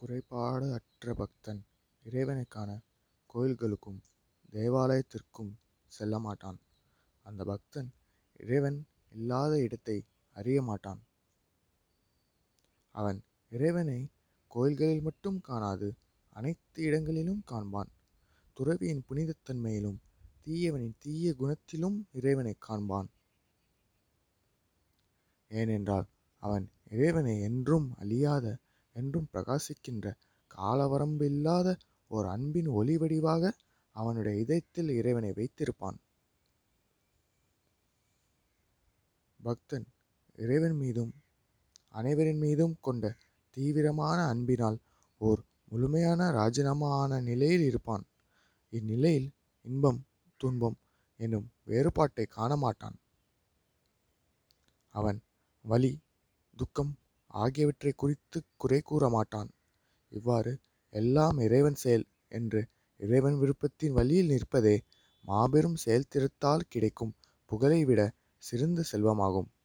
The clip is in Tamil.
குறைபாடு அற்ற பக்தன் இறைவனைக் காண கோயில்களுக்கும் தேவாலயத்திற்கும் செல்ல மாட்டான். அந்த பக்தன் இறைவன் இல்லாத இடத்தை அறிய மாட்டான். அவன் இறைவனை கோயில்களில் மட்டும் காணாது அனைத்து இடங்களிலும் காண்பான். துறவியின் புனிதத் தன்மையிலும் தீயவனின் தீய குணத்திலும் இறைவனைக் காண்பான். ஏனென்றால் அவன் இறைவனை என்றும் அழியாத என்றும் பிரகாசிக்கின்ற காலவரம்பில்லாத ஓர் அன்பின் ஒளி வடிவாக அவனுடைய இதயத்தில் இறைவனை வைத்திருப்பான். பக்தன் இறைவன் மீதும் அனைவரின் மீதும் கொண்ட தீவிரமான அன்பினால் ஓர் முழுமையான ராஜினாமா ஆன நிலையில் இருப்பான். இந்நிலையில் இன்பம் துன்பம் என்னும் வேறுபாட்டைக் காணமாட்டான். அவன் வலி துக்கம் ஆகியவற்றைக் குறித்துக் குறை கூறமாட்டான். இவ்வாறு எல்லாம் இறைவன் செயல் என்று இறைவன் விருப்பத்தின் வழியில் நிற்பதே மாபெரும் செயல்திறத்தால் கிடைக்கும் புகழைவிடச் சிறந்த செல்வமாகும்.